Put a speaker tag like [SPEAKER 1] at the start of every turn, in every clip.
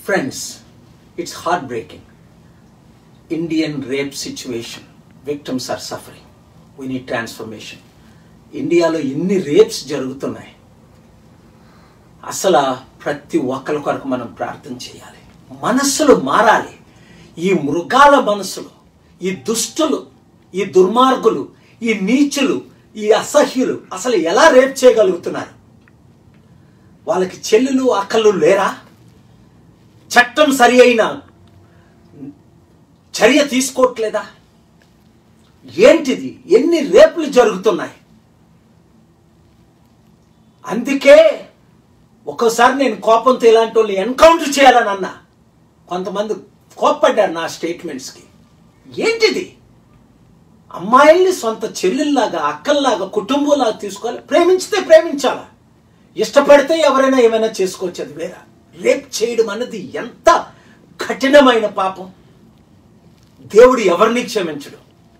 [SPEAKER 1] Friends it's heartbreaking Indian rape situation victims are suffering we need transformation ఇండియాలో ఇన్ని rapes జరుగుతున్నాయి అసలు ప్రతి ఒక్కరి కొరకు మనం ప్రార్థన చేయాలి మనస్సులు మారాలి ఈ మృగాల మనసులు ఈ దుష్టులు ఈ దుర్మార్గులు ఈ నీచులు ఈ అసహ్యులు అసలు ఎలా రేప్ చేయగలుగుతున్నారు వాళ్ళకి చెల్లెలు అక్కలు లేరా చట్టం సరి అయిన చర్య తీసుకోవట్లేదా ఏంటిది ఎన్ని రేపులు జరుగుతున్నాయి అందుకే ఒక్కోసారి నేను కోపంతో ఇలాంటి వాళ్ళు ఎన్కౌంటర్ చేయాలని అన్నా కొంతమంది కోప్పడ్డారు నా స్టేట్మెంట్స్కి ఏంటిది అమ్మాయిల్ని సొంత చెల్లెల్లాగా అక్కల్లాగా కుటుంబంలాగా తీసుకోవాలి ప్రేమించితే ప్రేమించాలా ఇష్టపడితే ఎవరైనా ఏమైనా చేసుకోవచ్చు అది వేరా రేప్ చేయడం అన్నది ఎంత కఠినమైన పాపం దేవుడు ఎవరిని క్షమించడు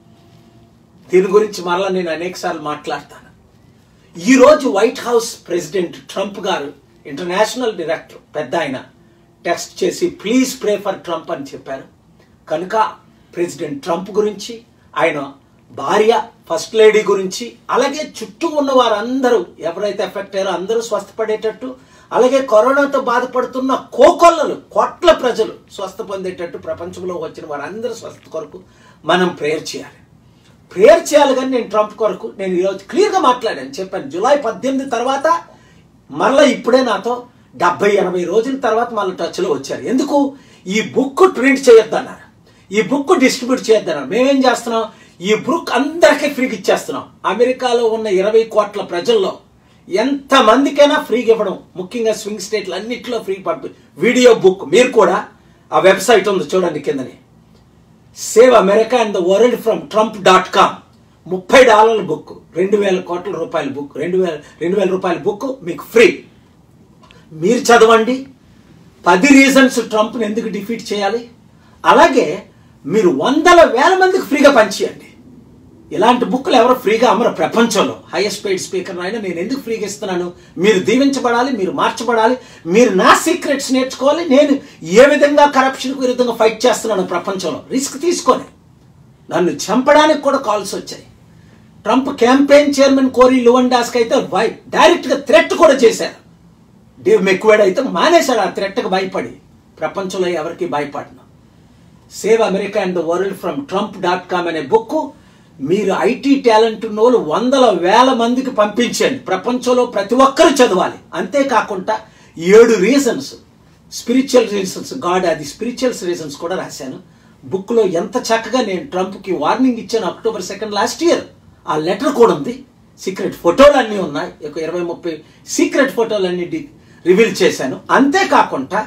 [SPEAKER 1] దీని గురించి మరలా నేను అనేకసార్లు మాట్లాడతాను ఈరోజు వైట్ హౌస్ ప్రెసిడెంట్ ట్రంప్ గారు ఇంటర్నేషనల్ డైరెక్టర్ పెద్ద ఆయన టెక్స్ట్ చేసి ప్లీజ్ ప్రే ఫర్ ట్రంప్ అని చెప్పారు కనుక ప్రెసిడెంట్ ట్రంప్ గురించి ఆయన భార్య ఫస్ట్ లేడీ గురించి అలాగే చుట్టూ ఉన్న వారందరూ ఎవరైతే ఎఫెక్ట్ అయ్యారో అందరూ స్వస్థపడేటట్టు అలాగే కరోనాతో బాధపడుతున్న కోకొల్లలు కోట్ల ప్రజలు స్వస్థ పొందేటట్టు ప్రపంచంలో వచ్చిన వారందరూ స్వస్థ కొరకు మనం ప్రేయర్ చేయాలి ప్రేయర్ చేయాలి కానీ నేను ట్రంప్ కొరకు నేను ఈరోజు క్లియర్గా మాట్లాడాను చెప్పాను జూలై పద్దెనిమిది తర్వాత మరలా ఇప్పుడే నాతో డెబ్బై ఎనభై రోజుల తర్వాత మళ్ళీ టచ్లో వచ్చారు ఎందుకు ఈ బుక్ ప్రింట్ చేయొద్దన్నారు ఈ బుక్ డిస్ట్రిబ్యూట్ చేయొద్దన్నారు మేమేం చేస్తున్నాం ఈ బుక్ అందరికీ ఫ్రీగా ఇచ్చేస్తున్నాం అమెరికాలో ఉన్న ఇరవై కోట్ల ప్రజల్లో ఎంత మందికైనా ఫ్రీగా ఇవ్వడం ముఖ్యంగా స్వింగ్ స్టేట్లు అన్నింటిలో ఫ్రీ పంపి వీడియో బుక్ మీరు కూడా ఆ వెబ్సైట్ ఉంది చూడండి కిందని save America and the world from Trump dot com ముప్పై డాలర్ల బుక్ రెండు వేల కోట్ల రూపాయల బుక్ రెండు వేల రెండు వేల రూపాయల బుక్ మీకు ఫ్రీ మీరు చదవండి పది రీజన్స్ ట్రంప్ని ఎందుకు డిఫీట్ చేయాలి అలాగే మీరు వందల వేల మందికి ఫ్రీగా పంచేయండి ఇలాంటి బుక్లు ఎవరు ఫ్రీగా అమ్మరు ప్రపంచంలో హైయెస్ట్ పెయిడ్ స్పీకర్ అయినా నేను ఎందుకు ఫ్రీగా ఇస్తున్నాను మీరు దీవించబడాలి మీరు మార్చబడాలి మీరు నా సీక్రెట్స్ నేర్చుకోవాలి నేను ఏ విధంగా కరప్షన్కు విరుద్ధంగా ఫైట్ చేస్తున్నాను ప్రపంచంలో రిస్క్ తీసుకొని నన్ను చంపడానికి కూడా కాల్స్ వచ్చాయి ట్రంప్ క్యాంపెయిన్ చైర్మన్ కోరి లువన్డాస్కి అయితే వై డైరెక్ట్గా థ్రెట్ కూడా చేశారు డేవ్ మెక్వేడ్ అయితే మానేశాడు ఆ థ్రెట్కి భయపడి ప్రపంచంలో ఎవరికి భయపడను save America and the world from Trump dot com అనే బుక్ మీరు ఐటీ టాలెంట్ ఉన్న వాళ్ళు వందల వేల మందికి పంపించండి ప్రపంచంలో ప్రతి ఒక్కరు చదవాలి అంతేకాకుండా ఏడు రీజన్స్ స్పిరిచువల్ రీజన్స్ గాడ్ అది స్పిరిచువల్ రీజన్స్ కూడా రాశాను బుక్లో ఎంత చక్కగా నేను ట్రంప్కి వార్నింగ్ ఇచ్చాను అక్టోబర్ సెకండ్ లాస్ట్ ఇయర్ ఆ లెటర్ కూడా ఉంది సీక్రెట్ ఫోటోలు అన్నీ ఉన్నాయి ఒక ఇరవై ముప్పై సీక్రెట్ ఫోటోలు అన్ని రివీల్ చేశాను అంతేకాకుండా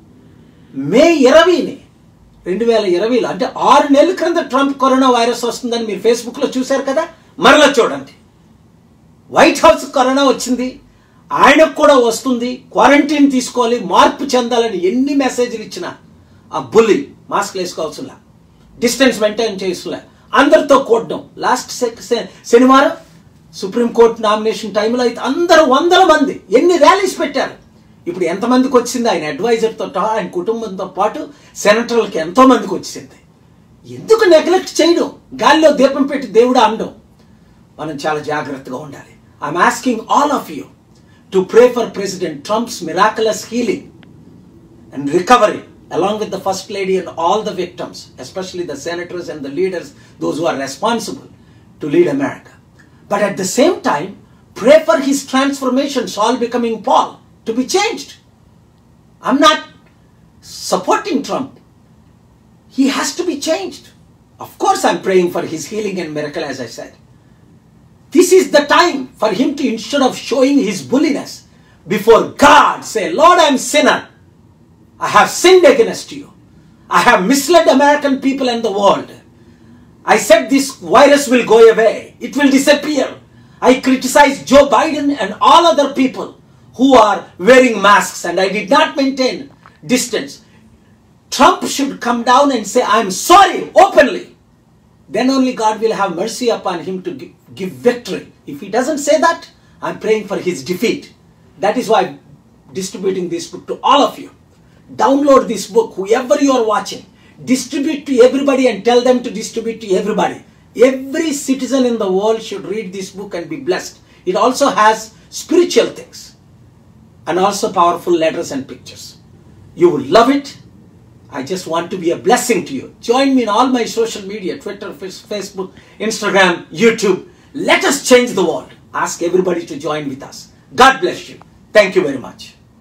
[SPEAKER 1] మే ఇరవైని రెండు వేల ఇరవైలో అంటే ఆరు నెలల క్రింద ట్రంప్ కరోనా వైరస్ వస్తుందని మీరు ఫేస్బుక్లో చూశారు కదా మరలా చూడండి వైట్ హౌస్ కరోనా వచ్చింది ఆయనకు కూడా వస్తుంది క్వారంటైన్ తీసుకోవాలి మార్పు చెందాలని ఎన్ని మెసేజ్లు ఇచ్చినా ఆ బుల్లి మాస్క్ వేసుకోవాల్సిన డిస్టెన్స్ మెయింటైన్ చేస్తున్నా అందరితో కూడడం లాస్ట్ శనివారం సుప్రీంకోర్టు నామినేషన్ టైంలో అయితే అందరూ వందల మంది ఎన్ని ర్యాలీస్ పెట్టారు ఇప్పుడు ఎంతమందికి వచ్చింది ఆయన అడ్వైజర్తో ఆయన కుటుంబంతో పాటు సెనేటర్లకి ఎంతో మందికి వచ్చింది ఎందుకు నెగ్లెక్ట్ చేయడం గాలిలో దీపం పెట్టి దేవుడు అనడం మనం చాలా జాగ్రత్తగా ఉండాలి I'm asking all of you to pray for president Trump's miraculous healing and recovery along with the First Lady and all the victims, especially the senators and the leaders, those who are responsible to lead America. But at the same time, pray for his transformation, Saul becoming Paul, to be changed. I'm not supporting Trump. He has to be changed. Of course, I'm praying for his healing and miracle, as I said. This is the time for him to, instead of showing his bulliness before God, say, Lord, I'm sinner. I have sinned against you. I have misled American people and the world. I said this virus will go away. It will disappear. I criticized Joe Biden and all other people who are wearing masks and I did not maintain distance. Trump should come down and say, I'm sorry openly. Then only God will have mercy upon him to give, give victory. If he doesn't say that, I'm praying for his defeat. That is why I'm distributing this book to all of you. Download this book, whoever you are watching. Distribute to everybody and tell them to distribute to everybody. Every citizen in the world should read this book and be blessed. It also has spiritual things and also powerful letters and pictures. You will love it. I just want to be a blessing to you. Join me in all my social media Twitter, Face- Facebook, Instagram, YouTube. Let us change the world. Ask everybody to join with us. God bless you. Thank you very much.